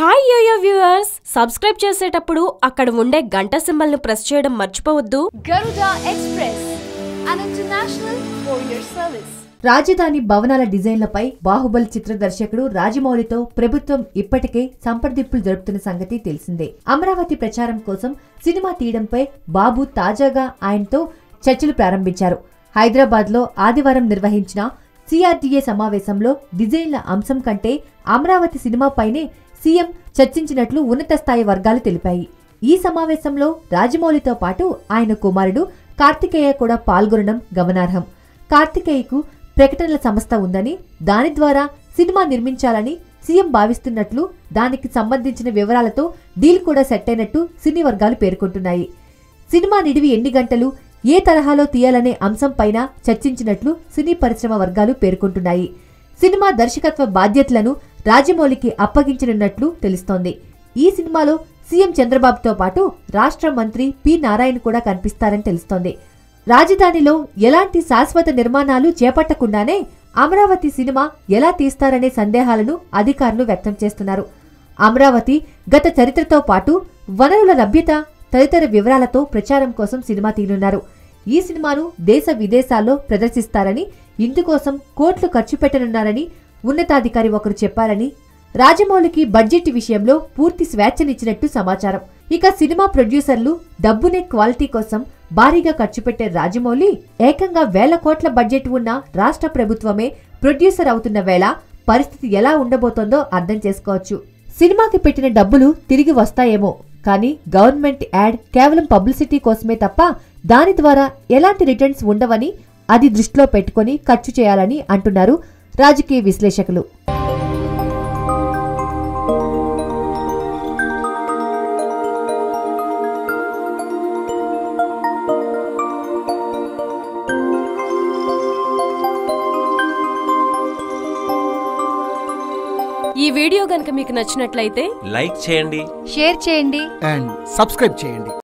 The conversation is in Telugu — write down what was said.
హాయ్ యోయో వ్యూవర్స్ సబ్స్క్రైబ్ చేసేటప్పుడు అక్కడ ఉండే గంట సింబల్ ను ప్రెస్ చేయడం మర్చిపోవద్దు Garuda Express, an international courier service. రాజధాని భవనాల డిజైన్లపై బాహుబలి చిత్ర దర్శకుడు రాజమౌళితో ప్రభుత్వం ఇప్పటికే సంప్రదింపులు జరుపుతున్న సంగతి తెలిసిందే అమరావతి ప్రచారం కోసం సినిమా తీయడంపై బాబు తాజాగా ఆయనతో చర్చలు ప్రారంభించారు హైదరాబాద్ లో ఆదివారం నిర్వహించిన సిఆర్డీఏ సమావేశంలో డిజైన్ల అంశం కంటే అమరావతి సినిమాపైనే సీఎం చర్చించినట్లు ఉన్నత స్థాయి వర్గాలు తెలిపాయి ఈ సమావేశంలో రాజమౌళితో పాటు ఆయన కుమారుడు కార్తికేయ కూడా పాల్గొనడం గమనార్హం కార్తికేయకు ప్రకటనల సంస్థ ఉందని దాని ద్వారా సినిమా నిర్మించాలని సీఎం భావిస్తున్నట్లు దానికి సంబంధించిన వివరాలతో డీల్ కూడా సెట్ అయినట్టు సినీ వర్గాలు పేర్కొంటున్నాయి సినిమా నిడివి ఎన్ని గంటలు ఏ తరహాలో తీయాలనే అంశంపైన చర్చించినట్లు సినీ పరిశ్రమ వర్గాలు పేర్కొంటున్నాయి సినిమా దర్శకత్వ బాధ్యతలను రాజమౌళికి అప్పగించనున్నట్లు తెలుస్తోంది ఈ సినిమాలో సీఎం చంద్రబాబుతో పాటు రాష్ట్ర మంత్రి పి నారాయణ కూడా కనిపిస్తారని తెలుస్తోంది రాజధానిలో ఎలాంటి శాశ్వత నిర్మాణాలు చేపట్టకుండానే అమరావతి సినిమా ఎలా తీస్తారనే సందేహాలను అధికారులు వ్యక్తం చేస్తున్నారు అమరావతి గత చరిత్రతో పాటు వనరుల లభ్యత తదితర వివరాలతో ప్రచారం కోసం సినిమా తీయనున్నారు ఈ సినిమాను దేశ విదేశాల్లో ప్రదర్శిస్తారని ఇందుకోసం కోట్లు ఖర్చు పెట్టనున్నారని ఉన్నతాధికారి ఒకరు చెప్పారని రాజమౌళికి బడ్జెట్ విషయంలో పూర్తి స్వేచ్ఛనిచ్చినట్టు సమాచారం ఇక సినిమా ప్రొడ్యూసర్లు డబ్బునే క్వాలిటీ కోసం భారీగా ఖర్చు పెట్టే రాజమౌళి ఏకంగా వేల కోట్ల బడ్జెట్ ఉన్న రాష్ట్ర ప్రభుత్వమే ప్రొడ్యూసర్ అవుతున్న వేళ పరిస్థితి ఎలా ఉండబోతోందో అర్థం చేసుకోవచ్చు సినిమాకి పెట్టిన డబ్బులు తిరిగి వస్తాయేమో కానీ గవర్నమెంట్ యాడ్ కేవలం పబ్లిసిటీ కోసమే తప్ప దాని ద్వారా ఎలాంటి రిటర్న్స్ ఉండవని అది దృష్టిలో పెట్టుకొని ఖర్చు చేయాలని అంటున్నారు రాజకీయ విశ్లేషకులు ఈ వీడియో గనుక మీకు నచ్చినట్లయితే లైక్ చేయండి షేర్ చేయండి అండ్ సబ్స్క్రైబ్ చేయండి